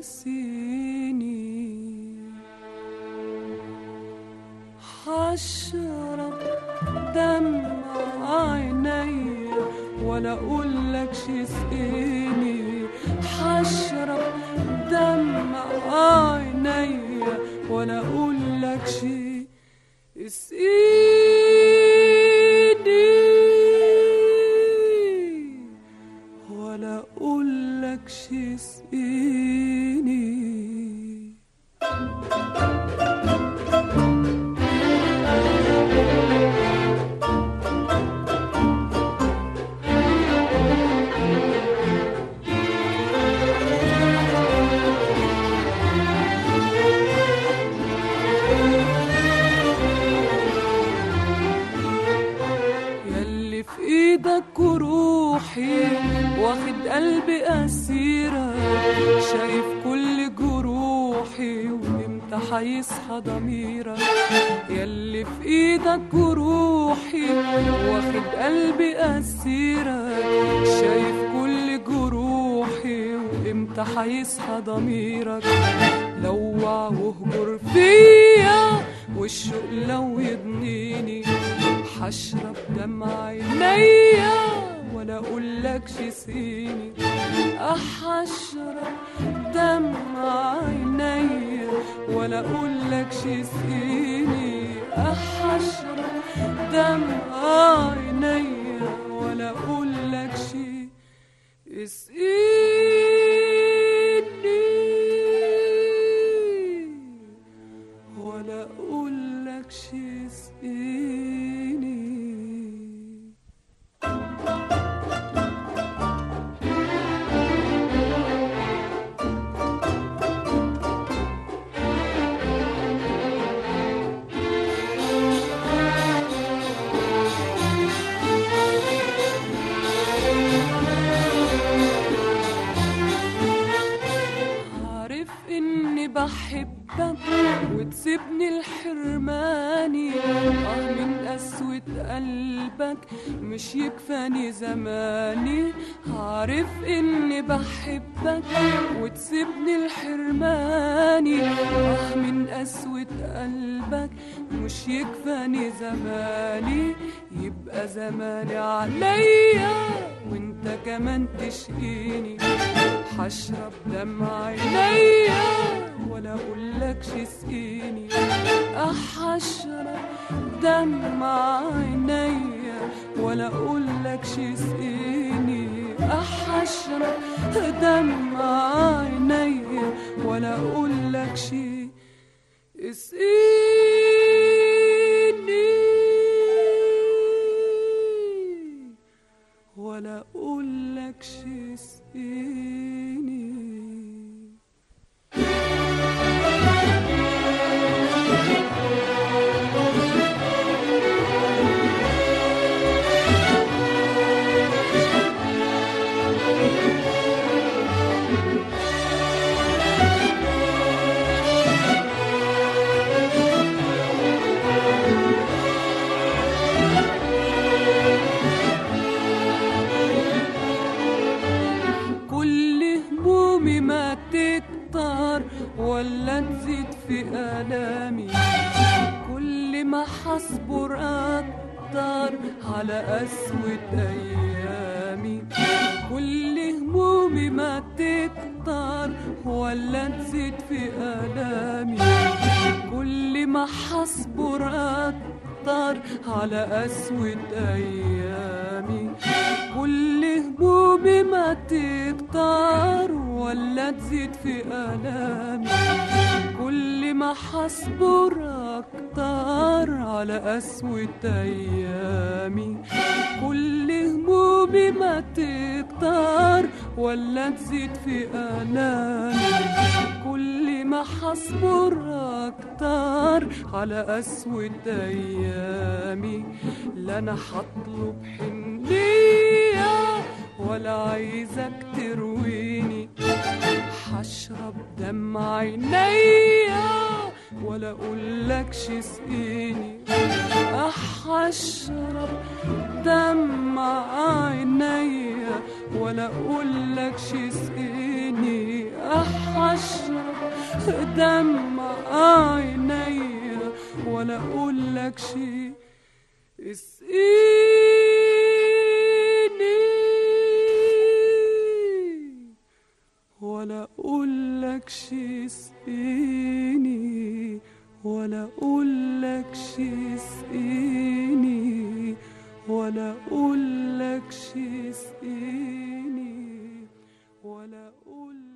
ناسيني هشرب دمع عينيا ولا اقولكش اسقيني هشرب دمع عينيا ولا اقولكش اسقيني ولا اقولكش اسقيني ياللي في ايدك وروحي واخد قلبي اسيرة شايف كل جروحي وامتى هيصحى ضميرك ياللي في ايدك وروحي واخد قلبي اسيرة شايف كل جروحي وامتى هيصحى ضميرك لوع واهجر فيا والشوق لو يضنيني هشرب دمع عينيا ولا اقولكش سيني هشرب دمع عينيا ولا اقولكش سيني هشرب دمع عينيا ولا اقولكش اسقيني ولا اقولكش اسقيني عارف اني بحبك وتسيبني الحرماني اه من قسوة قلبك مش يكفاني زماني عارف اني بحبك وتسيبني الحرماني اه من قسوة قلبك مش يكفاني زماني يبقى زماني عليا وانت كمان تشقيني هشرب دمع عينيا ولا اقولكش اسقيني هشرب دمع عينيا ولا اقولكش اسقيني هشرب دمع عينيا ولا اقولكش اسقيني ولا اقولكش اسقيني كل همومي ما تكتر ولا تزيد في آلامي كل ما حصبر أكتر على قسوة أيامي كل همومي ما تكتر ولا تزيد في آلامي كل ما حصبر أكتر على قسوة أيامي كل همومي ما تكتر ولا تزيد في آلامي كل ما حصبر أكتر على قسوة أيامي كل همومي ما تكتر ولا تزيد في آلامي كل ما حصبر أكتر على قسوة أيامي لا أنا هطلب حنية ولا عايزك ترويني هشرب دمع عينيا ولا اقولكش اسقيني هشرب دمع عينيا ولا اقولكش اسقيني هشرب دمع عينيا ولا اقولكش اسقيني ولا اقولكش اسقيني ولا اقولكش اسقيني ولا اقولكش اسقيني ولا اقول